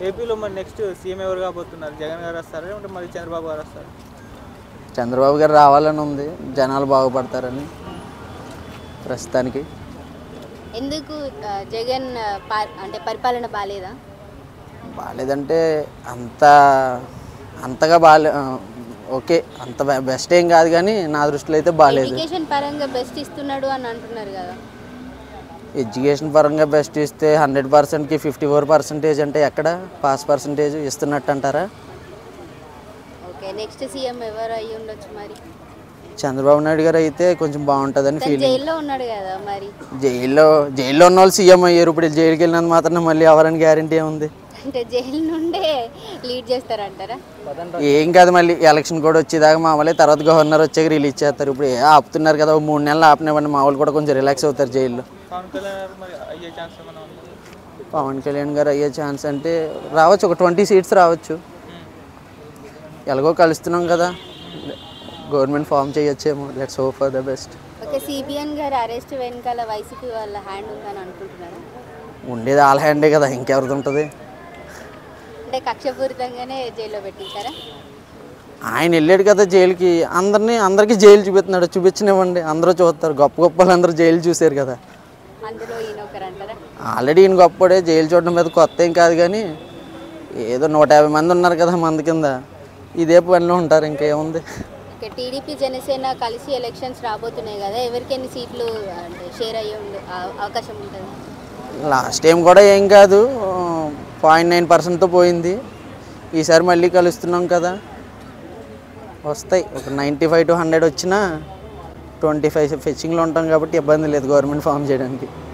ఏపీలో మరి next CM ఎవరు కాబోతున్నారు జగన్ గారు వస్తారా లేకుంటే మరి చంద్రబాబు గారు వస్తారు చంద్రబాబు గారు రావాలని ఉంది జనాలు బాగుపడతారని ప్రస్తుతానికి ఎందుకు ఆ, జగన్ ఆ, పా- అంటే పరిపాలన బాగాలేదా బాగాలేదంటే అంత అంతగా బాగాలే ఆ, ఓకే అంత బె- బెస్ట్ ఏం కాదు కానీ నా దృష్టిలో అయితే బాగాలేదు ఎడ్యుకేషన్ పరంగా బెస్ట్ ఇస్తున్నాడు అని అంటున్నారు కదా ఎడ్యుకేషన్ పరంగా బెస్ట్ ఇస్తే హండ్రెడ్ పర్సెంట్కి ఫిఫ్టీ ఫోర్ పర్సెంటేజ్ అంటే ఎక్కడ పాస్ పర్సెంటేజ్ ఇస్తున్నట్టు అంటారా ఓకే నెక్స్ట్ సీఎం ఎవరు అయ్యి ఉండొచ్చు మరి చంద్రబాబు నాయుడు గారు అయితే కొంచెం బాగుంటుందని తను ఫీలింగ్ జైల్లో ఉన్నాడు కదా మరి జైల్లో జైల్లో ఉన్న వాళ్ళు సీఎం అయ్యారు ఇప్పుడు జైలుకి వెళ్ళినంత మాత్రం మళ్ళీ ఎవరని గ్యారంటీ ఏముంది అంటే జైలు నుండే లీడ్ చేస్తారంటారా ఏం కాదు మళ్ళీ ఎలక్షన్ కూడా వచ్చేదాకా మామూలే తర్వాత గవర్నర్ వచ్చాక రిలీజ్ చేస్తారు ఇప్పుడు ఏ ఆపుతున్నారు కదా ఓ మూడు నెలలు ఆపినవ్వండి మా వాళ్ళు కూడా కొంచెం రిలాక్స్ అవుతారు జైల్లో పవన్ కళ్యాణ్ గారు మరి అయ్యే ఛాన్స్ ఏమైనా ఉందా పవన్ కళ్యాణ్ గారు అయ్యే ఛాన్స్ అంటే రావచ్చు ఒక ట్వంటీ సీట్స్ రావచ్చు ఎలాగో కలుస్తున్నాం కదా గవర్నమెంట్ ఫామ్ చేయొచ్చేమో let's hope for the best okay CBN garu arrest వెనకాల వైసీపీ వాళ్ళ హ్యాండ్ ఉందని అనుకుంటున్నారా ఉండేది ఆల్ హ్యాండే కదా ఇంకెవరిది ఉంటుంది అంటే కక్షపూరితంగానే జైల్లో పెట్టించారా ఆయన వెళ్ళాడు కదా జైలుకి అందరినీ అందరికీ జైలు చూపిస్తున్నాడు చూపించనివ్వండి అందరూ చూస్తారు గొప్ప గొప్ప వాళ్ళందరూ జైలు చూశారు కదా అందులో ఈయన ఒకరు అంటారా ఆల్రెడీ ఈయన గొప్పడే జైలు చూడడం మీద కొత్త ఏం కాదు కానీ ఏదో నూట యాభై మంది ఉన్నారు కదా మంది కింద ఇదే పనిలో ఉంటారు ఇంకేముంది ఓకే టీడీపీ జనసేన కలిసి ఎలక్షన్స్ రాబోతున్నాయి కదా ఎవరికి ఎన్ని సీట్లు అంటే షేర్ అయ్యే ఉండే ఆ- అవకాశం ఉంటుంది లాస్ట్ టైం కూడా ఏం కాదు పాయింట్ నైన్ పర్సెంట్తో పోయింది ఈసారి మళ్ళీ కలుస్తున్నాం కదా వస్తాయి ఒక నైంటీ ఫైవ్ టు హండ్రెడ్ వచ్చినా ట్వంటీ ఫైవ్ ఫెచ్చింగ్లో ఉంటాం కాబట్టి ఇబ్బంది లేదు గవర్నమెంట్ ఫామ్ చేయడానికి